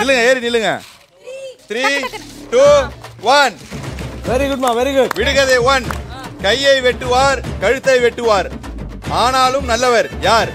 நில்லுங்க ஏறி நில்லுங்க த்ரீ டூ ஒன் வெரி குட்மா வெரி குட் விடுகதை ஒன் கையை வெட்டுவார் கழுத்தை வெட்டுவார் ஆனாலும் நல்லவர் யார்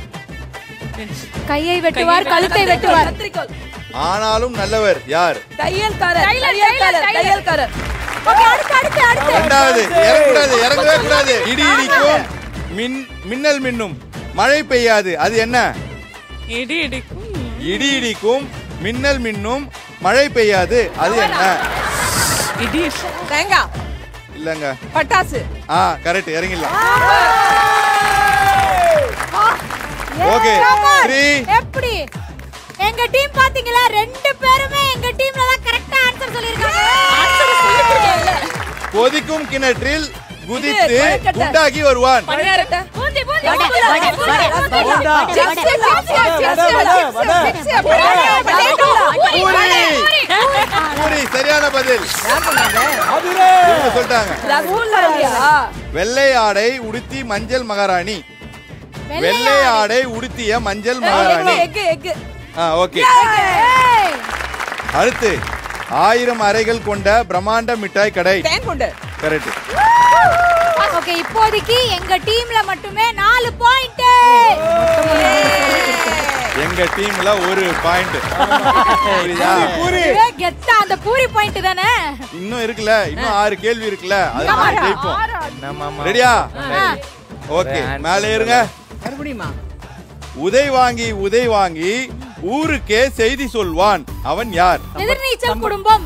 கையை வெட்டுவார் கழுத்தை வெட்டுவார் கத்திரிக்கோல் ஆனாலும் நல்லவர் யார் தையல்காரர் தையல்காரர் தையல்காரர் ஓகே அடுத்து அடுத்து அடுத்து இரண்டாவது இறங்கக்கூடாது இறங்கவே கூடாது இடி இடிக்கும் மின் மின்னல் மின்னும் மழை பெய்யாது அது என்ன இடி இடிக்கும் இடி இடிக்கும் மின்னல் மின்னும் மழை பெய்யாது அது என்ன இடி தேங்காய் இல்லங்க பட்டாசு ஆ கரெக்ட் இறங்கிடலாம் ஏ, Okay, ராமர், three. எப்படி எங்க டீம் பாத்தீங்களா ரெண்டு பேருமே எங்க டீம்ல தான் கரெக்டா ஆன்சர் சொல்லிருக்காங்க கொதிக்கும் கிணற்றில் குதித்து கொழுக்கட்டை. குண்டாகி வருவான் பணியாரட்ட boondi boondi vada, boondi, vada, boondi, vada, boondi. Vada. Chips, chips, chips, vada, chips, vada, chips, vada. Chips, potato, puri puri சரியான பதில் அதிரே இவங்க சொல்லிட்டாங்க ரசகுல்லாலியா? வெள்ளை ஆடை உடுத்தி மஞ்சள் மகாராணி வெள்ளை ஆடை உடுத்திய மஞ்சள் எக்கு, மகாராணி எக்கு, எக்கு. ஆ ஓகே ஏய், அடுத்து ஆயிரம் அறைகள் கொண்ட பிரம்மாண்ட மிட்டாய் கடை தேன் குண்டு. கரெக்ட் ஓகே இப்போதைக்கு எங்க டீம்ல மட்டுமே நாலு பாயிண்ட் எங்க டீம்ல ஒரு பாயிண்ட் புரியுதா பூரி கெத்தா அந்த பூரி பாயிண்ட் தானே இன்னும் இருக்குல்ல இன்னும் ஆறு கேள்வி இருக்குல்ல அது ஆமா, நம்ம ஜெயிப்போம் ரெடியா ஓகே மேலே ஏறுங்க மறுபடியுமா? உதை வாங்கி உதை வாங்கி ஊருக்கே செய்தி சொல்வான் அவன் யார் எதிர்நீச்சல் குடும்பம்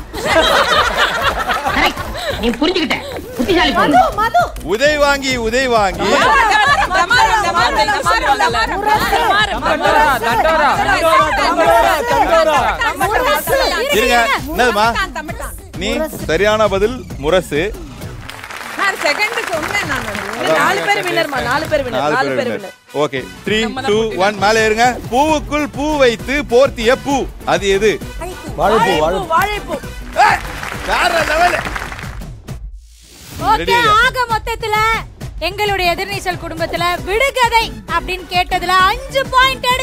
நீ புரிஞ்சுக்கிட்ட புத்திசாலி பொண்ணு மது, மது. உதை வாங்கி உதை வாங்கி டமாரம், டமாரம், டமாரம், டமாரம், டமாரம். தண்டோரா தண்டோரா தண்டோரா முரசு. இருங்க என்னதுமா தம்பிட்டான், தம்பிட்டான். நீ சரியான பதில் முரசு நான் second சொன்னேன் நானு. நாலு பேர் வின்னர்மா நாலு பேர் வின்னர் நாலு நாலு பேர் பேர் winner. Winner okay three two one மேலே ஏறுங்க பூவுக்குள் பூ வைத்து போர்த்திய பூ அது எது வாழைப்பூ வாழைப்பூ வாழைப்பூ வாழைப்பூ வேற level. ஓகே Ready ஆ? ஆக மொத்தத்துல எங்களுடைய எதிர்நீச்சல் குடும்பத்துல விடுகதை அப்படின்னு கேட்டதுல அஞ்சு பாயிண்ட்